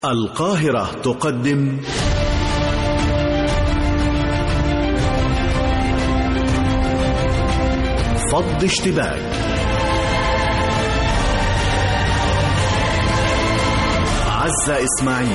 القاهرة تقدم فض اشتباك عزة إسماعيل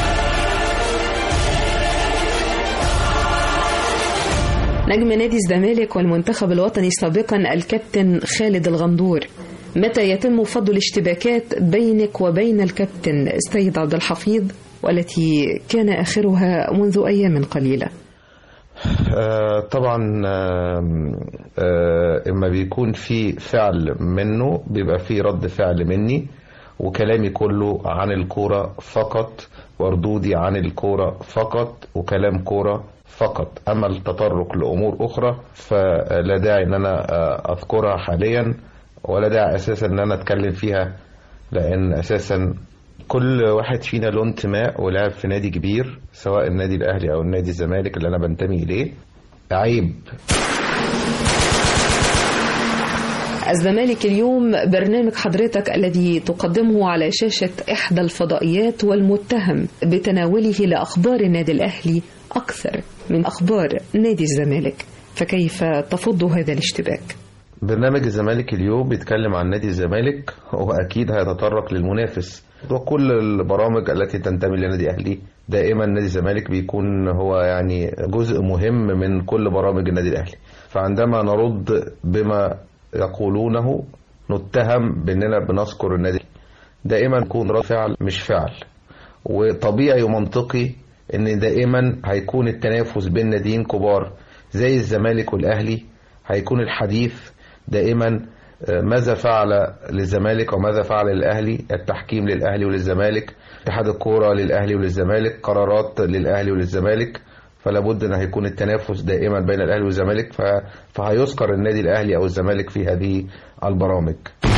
نجم نادي الزمالك والمنتخب الوطني سابقا الكابتن خالد الغندور متى يتم فض الاشتباكات بينك وبين الكابتن السيد عبد الحفيظ والتي كان آخرها منذ أيام قليلة آه طبعا آه آه اما بيكون في فعل منه بيبقى في رد فعل مني وكلامي كله عن الكورة فقط وردودي عن الكورة فقط وكلام كورة فقط أما التطرق لأمور أخرى فلا داعي أن أنا أذكرها حاليا ولا داعي أساسا أن أنا أتكلم فيها لأن أساسا كل واحد فينا له انتماء ولعب في نادي كبير سواء النادي الأهلي أو النادي الزمالك اللي أنا بنتمي إليه عيب الزمالك اليوم برنامج حضرتك الذي تقدمه على شاشة إحدى الفضائيات والمتهم بتناوله لأخبار النادي الأهلي أكثر من أخبار نادي الزمالك فكيف تفض هذا الاشتباك؟ برنامج الزمالك اليوم بيتكلم عن نادي الزمالك وأكيد هيتطرق للمنافس وكل البرامج التي تنتمي لنادي أهلي دائما نادي الزمالك بيكون هو يعني جزء مهم من كل برامج النادي الأهلي فعندما نرد بما يقولونه نتهم بأننا بنذكر النادي دائما يكون رد فعل مش فعل وطبيعي ومنطقي ان دائما هيكون التنافس بين ناديين كبار زي الزمالك والاهلي هيكون الحديث دائما ماذا فعل للزمالك وماذا فعل للاهلي التحكيم للاهلي وللزمالك اتحاد الكوره للاهلي وللزمالك قرارات للاهلي وللزمالك فلا بد ان هيكون التنافس دائما بين الاهلي والزمالك فهيذكر النادي الاهلي او الزمالك في هذه البرامج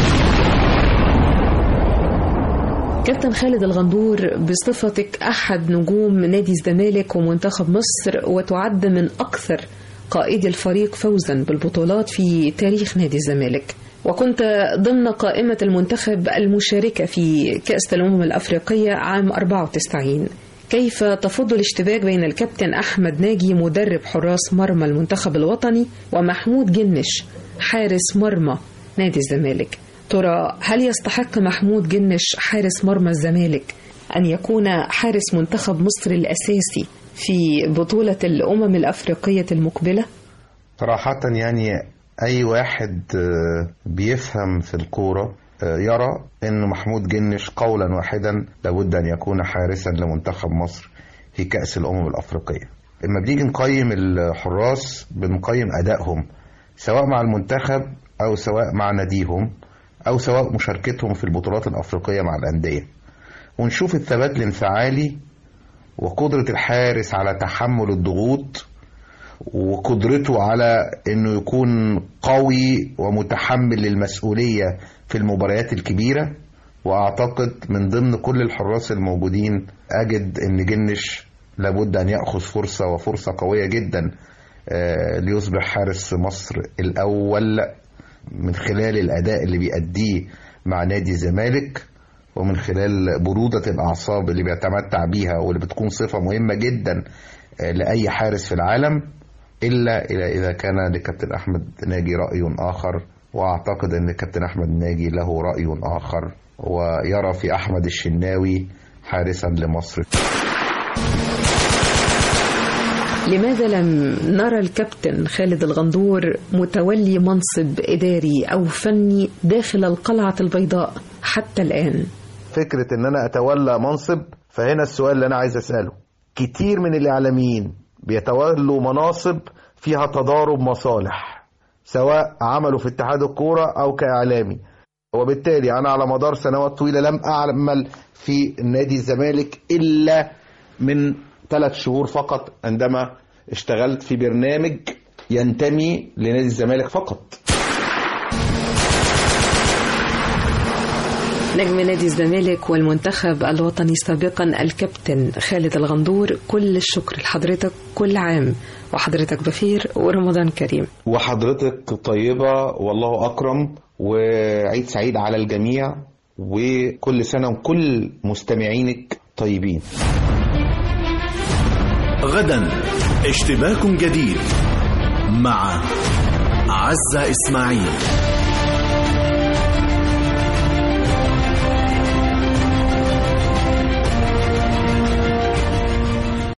كابتن خالد الغندور بصفتك أحد نجوم نادي الزمالك ومنتخب مصر وتعد من أكثر قائدي الفريق فوزا بالبطولات في تاريخ نادي الزمالك وكنت ضمن قائمة المنتخب المشاركة في كأس الأمم الأفريقية عام 94 كيف تفض الاشتباك بين الكابتن أحمد ناجي مدرب حراس مرمى المنتخب الوطني ومحمود جنش حارس مرمى نادي الزمالك ترى هل يستحق محمود جنش حارس مرمى الزمالك أن يكون حارس منتخب مصر الأساسي في بطولة الأمم الأفريقية المقبلة؟ صراحة يعني أي واحد بيفهم في الكورة يرى أن محمود جنش قولا واحدا لابد أن يكون حارسا لمنتخب مصر في كأس الأمم الأفريقية لما بنيجي نقيم الحراس بنقيم أدائهم سواء مع المنتخب أو سواء مع ناديهم أو سواء مشاركتهم في البطولات الأفريقية مع الأندية ونشوف الثبات الانفعالي وقدرة الحارس على تحمل الضغوط وقدرته على انه يكون قوي ومتحمل للمسؤولية في المباريات الكبيرة واعتقد من ضمن كل الحراس الموجودين اجد ان جنش لابد ان ياخذ فرصة وفرصة قوية جدا ليصبح حارس مصر الاول من خلال الاداء اللي بيأديه مع نادي الزمالك ومن خلال برودة الأعصاب اللي بيتمتع بيها واللي بتكون صفة مهمة جدا لأي حارس في العالم إلا إذا كان لكابتن أحمد ناجي رأي آخر وأعتقد أن كابتن أحمد ناجي له رأي آخر ويرى في أحمد الشناوي حارسا لمصر لماذا لم نرى الكابتن خالد الغندور متولي منصب إداري أو فني داخل القلعة البيضاء حتى الآن؟ فكرة ان انا اتولى منصب فهنا السؤال اللي انا عايز اسأله كتير من الاعلاميين بيتولوا مناصب فيها تضارب مصالح سواء عملوا في اتحاد الكورة او كاعلامي وبالتالي انا على مدار سنوات طويلة لم اعمل في نادي الزمالك الا من ثلاث شهور فقط عندما اشتغلت في برنامج ينتمي لنادي الزمالك فقط نجم نادي الزمالك والمنتخب الوطني سابقا الكابتن خالد الغندور كل الشكر لحضرتك كل عام وحضرتك بخير ورمضان كريم وحضرتك طيبة والله أكرم وعيد سعيد على الجميع وكل سنة وكل مستمعينك طيبين غدا اشتباك جديد مع عزة إسماعيل